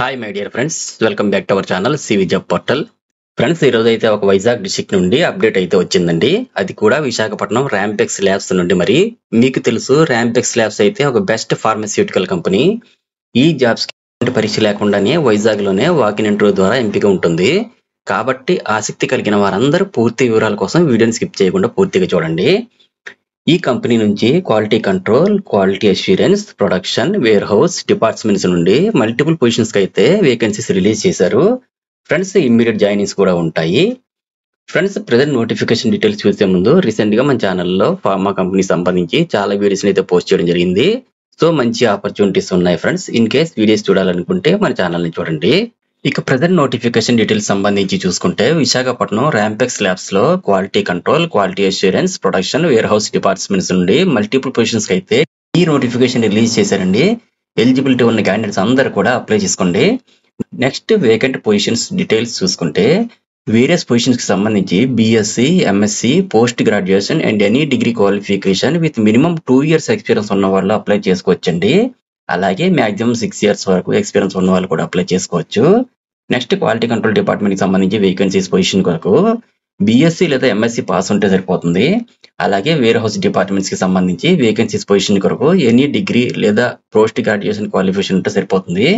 hi my dear friends welcome back to our channel CV job portal friends ఈ రోజు అయితే ఒక Vizag district నుండి అప్డేట్ అయితే వచ్చిందండి అది కూడా విశాఖపట్నం ర్యాంపెక్స్ ల్యాబ్స్ నుండి మరి మీకు తెలుసు ర్యాంపెక్స్ ల్యాబ్స్ అయితే ఒక బెస్ట్ ఫార్మస్యూటికల్ కంపెనీ ఈ జాబ్స్ కి పరీక్ష లేకుండానే వైజాగ్ లోనే వాకిన్ ఇంటర్వ్యూ ద్వారా ఎంపిక ఉంటుంది కాబట్టి ఆసక్తి కలిగిన వారందరూ పూర్తి వివరాల కోసం వీడియోని స్కిప్ చేయకుండా పూర్తిగా చూడండి ఈ కంపెనీ నుంచి quality control quality assurance production warehouse departments నుండి మల్టిపుల్ పొజిషన్స్ కి అయితే వేకెన్సీస్ రిలీజ్ చేశారు ఫ్రెండ్స్ ఇమ్మీడియట్ జాయినింగ్స్ కూడా ఉంటాయి ఫ్రెండ్స్ ప్రజెంట్ నోటిఫికేషన్ డీటెయిల్స్ చూసే ముందు రీసెంట్ గా మన ఛానల్లో ఫార్మా కంపెనీ సంబంధించి చాలా వీడియోస్ అయితే పోస్ట్ చేయడం జరిగింది సో మంచి ఆపర్చునిటీస్ ఉన్నాయి ఫ్రెండ్స్ ఇన్ కేస్ వీడియోస్ చూడాలనుకుంటే మన ఛానల్ ని చూడండి ఇక ప్రజెంట్ నోటిఫికేషన్ డీటెయిల్స్ సంబంధించి చూసుకుంటే విశాఖపట్నం ర్యాంపెక్స్ ల్యాబ్స్ లో quality control quality assurance production warehouse departments నుండి మల్టిపుల్ పొజిషన్స్ కి అయితే ఈ నోటిఫికేషన్ రిలీజ్ చేశారండి ఎలిజిబిలిటీ ఉన్న క్యాండిడేట్స్ అందరూ కూడా అప్లై చేసుకోండి నెక్స్ట్ వేకెంట్ పొజిషన్స్ డీటెయిల్స్ చూసుకుంటే వేరియస్ పొజిషన్స్ కి సంబంధించి BSc MSc post graduation and any degree qualification with minimum two years experience ఉన్న వాళ్ళు అప్లై చేసుకోవచ్చండి అలాగే మాక్సిమం సిక్స్ ఇయర్స్ వరకు ఎక్స్పీరియన్స్ ఉన్న వాళ్ళు కూడా అప్లై చేసుకోవచ్చు నెక్స్ట్ క్వాలిటీ కంట్రోల్ డిపార్ట్మెంట్ కి సంబంధించి వేకెన్సీస్ పొజిషన్ కొరకు బీఎస్సీ లేదా ఎంఎస్సీ పాస్ ఉంటే సరిపోతుంది అలాగే వేర్ హౌస్ డిపార్ట్మెంట్స్ కి సంబంధించి వేకెన్సీస్ పొజిషన్ కొరకు ఎనీ డిగ్రీ లేదా పోస్ట్ గ్రాడ్యుయేషన్ క్వాలిఫికేషన్ ఉంటే సరిపోతుంది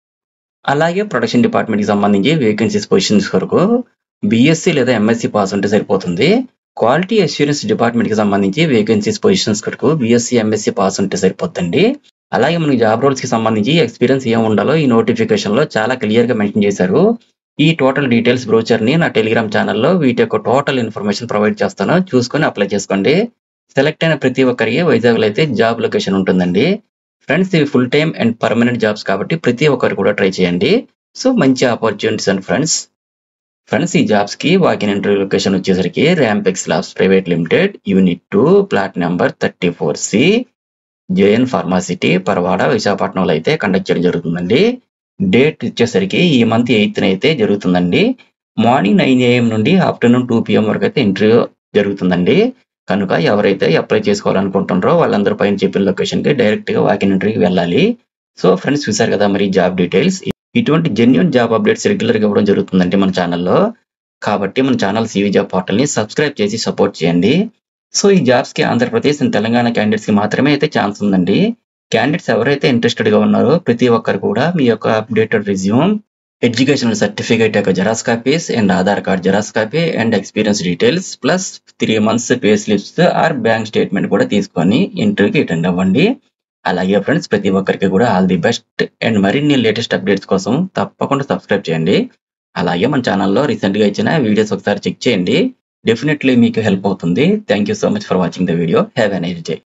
అలాగే ప్రొడక్షన్ డిపార్ట్మెంట్ కి సంబంధించి వేకెన్సీస్ పొజిషన్స్ కొరకు బీఎస్సీ లేదా ఎంఎస్సీ పాస్ ఉంటే సరిపోతుంది క్వాలిటీ అష్యూరెన్స్ డిపార్ట్మెంట్ కి సంబంధించి వేకెన్సీస్ పొజిషన్స్ కొరకు బీఎస్సీ ఎంఎస్సీ పాస్ ఉంటే సరిపోతుంది అలాగే మనకి జాబ్ రోల్స్ కి సంబంధించి ఎక్స్పీరియన్స్ ఏం ఉండాలో ఈ నోటిఫికేషన్ లో చాలా క్లియర్ గా మెన్షన్ చేశారు ఈ టోటల్ డీటెయిల్స్ బ్రోచర్ ని నా టెలిగ్రామ్ ఛానల్లో వీటి యొక్క టోటల్ ఇన్ఫర్మేషన్ ప్రొవైడ్ చేస్తాను చూసుకొని అప్లై చేసుకోండి సెలెక్ట్ అయిన ప్రతి ఒక్కరికి వైజాగ్ లో అయితే జాబ్ లొకేషన్ ఉంటుందండి ఫ్రెండ్స్ ఇవి full time and permanent jobs కాబట్టి ప్రతి ఒక్కరు కూడా ట్రై చేయండి సో మంచి ఆపర్చునిటీస్ అండ్ ఫ్రెండ్స్ ఫ్రెండ్స్ ఈ జాబ్స్ కి వాకిన్ ఇంటర్వ్యూ లొకేషన్ వచ్చేసరికి Rampex labs private limited unit two plot number thirty four C JN pharma city Paravada విశాఖపట్నంలో అయితే కండక్ట్ చేయడం జరుగుతుందండి డేట్ వచ్చేసరికి ఈ మంత్ ఎయిత్ అయితే జరుగుతుందండి మార్నింగ్ నైన్ ఏఎం నుండి ఆఫ్టర్నూన్ టూ పిఎం వరకు అయితే ఇంటర్వ్యూ జరుగుతుందండి కనుక ఎవరైతే అప్లై చేసుకోవాలనుకుంటున్నారో వాళ్ళందరూ పైన చెప్పిన లొకేషన్ కి డైరెక్ట్ గా వాకిన్ ఇంటర్వ్యూకి వెళ్ళాలి సో ఫ్రెండ్స్ చూసారు కదా మరి జాబ్ డీటెయిల్స్ ఇటువంటి జెన్యున్ జాబ్ అప్డేట్స్ రెగ్యులర్ గా ఇవ్వడం జరుగుతుందండి మన ఛానల్లో కాబట్టి మన ఛానల్ సివి జాబ్ పోర్టల్ ని సబ్స్క్రైబ్ చేసి సపోర్ట్ చేయండి సో ఈ జాబ్స్ కి ఆంధ్రప్రదేశ్ అండ్ తెలంగాణ క్యాండిడేట్స్ కి మాత్రమే అయితే ఛాన్స్ ఉందండి క్యాండిడేట్స్ ఎవరైతే ఇంట్రెస్టెడ్ గా ఉన్నారో ప్రతి ఒక్కరు కూడా మీ యొక్క అప్డేటెడ్ రిజ్యూమ్ ఎడ్యుకేషనల్ సర్టిఫికేట్ యొక్క xerox copies and Aadhaar card xerox copy and experience details plus three months pay slips or bank statement కూడా తీసుకొని ఇంటర్వ్యూకి అటెండ్ అవ్వండి అలాగే ఫ్రెండ్స్ ప్రతి ఒక్కరికి కూడా ఆల్ ది బెస్ట్ అండ్ మరిన్ని లేటెస్ట్ అప్డేట్స్ కోసం తప్పకుండా సబ్స్క్రైబ్ చేయండి అలాగే మన ఛానల్లో రీసెంట్ గా ఇచ్చిన వీడియోస్ ఒకసారి చెక్ చేయండి డెఫినెట్లీ మీకు హెల్ప్ అవుతుంది thank you so much for watching the video have a nice day